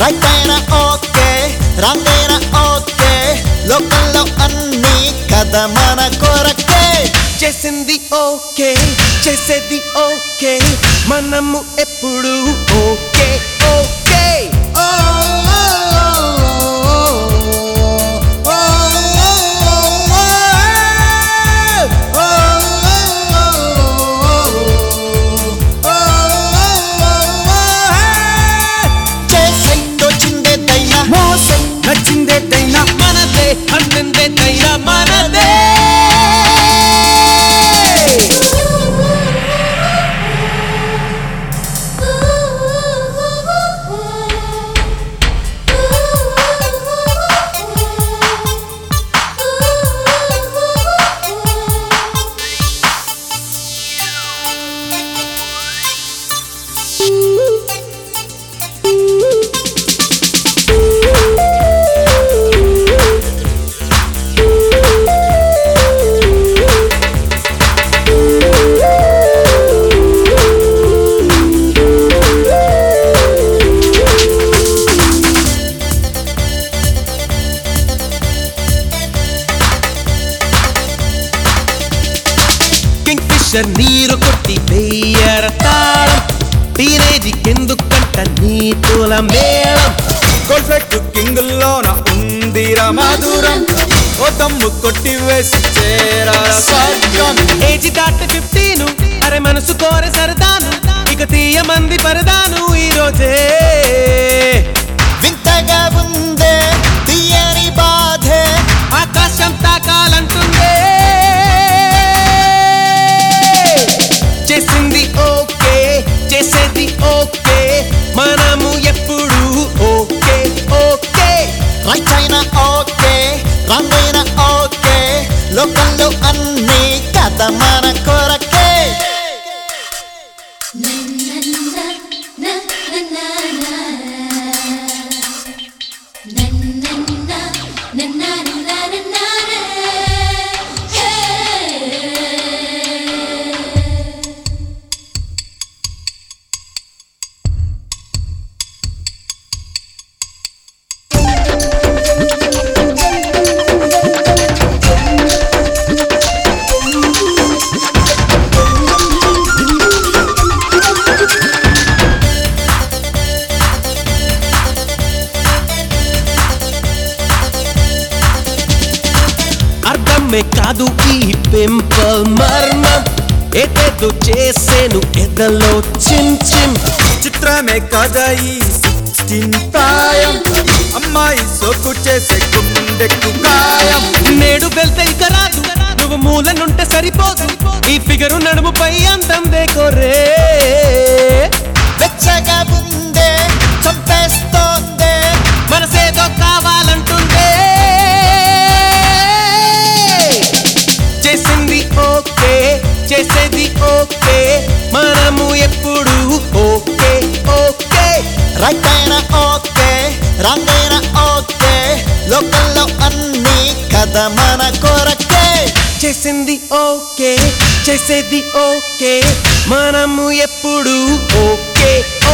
right అయినా okay wrong అయినా okay లోకంలో అన్ని కథ మన కొరకే చేసింది ఓకే చేసేది ఓకే మనము ఎప్పుడు ఓకే ఓకే ఓ, ఓ, ఓ, ఓ, చేసిందొచ్చిందేదైనా మోసం నచ్చిందేదైనా మనదే అన్నిందేదైనా మనదే కింగ్ ఫిషర్ నీరు కొట్టి వెయ్యర తాళం టీనేజీ కెందుకంట నీతుల మేళం గోల్ఫెట్ కింగుల్లోన ఉందిర మధురం ఓ తమ్ము కొట్టి వేసి చేరాల స్వర్గం ఏజీ దాటి ఫిఫ్టీను అరే మనసు కోరే సరదాను ఇక తీయ మంది పరదాను ఈ రోజే వింతగా ఉందే తీయని బాధే ఆకాశం తాకాలంటుందే చేసింది ఓకే చేసేది ఓకే మనము ఎప్పుడు ఓకే ఓకే రైట్ అయినా ఓకే రాంగ్ అయినా ఓకే లోకంలో అన్ని కథ మన కొరకే అర్థమే కాదు ఈ పింపల్ మర్మం ఏదేదో చేసేను ఎదలో చిమ్ చిమ్ చిత్రమే కదా ఈ సిక్స్టీన్ ప్రాయం అమ్మాయి సోకు చేసే గుండెకు గాయం నేడు వెళ్తే ఇక రాదు నువ్వు మూలనుంటే సరిపోదు ఈ ఫిగరు నడుముపై అందం దేకోరే వెచ్చగా ఉందే చంపేస్తోందే మనసేదో కావాలంటుందే చేసింది ఓకే చేసేది ఓకే మనము ఎప్పుడు ఓకే ఓకే రైట్ అయినా ఓకే రాంగ్ అయినా ఓకే లోకంలో అన్ని కథ మన కొరకే చేసింది ఓకే చేసేది ఓకే మనము ఎప్పుడు ఓకే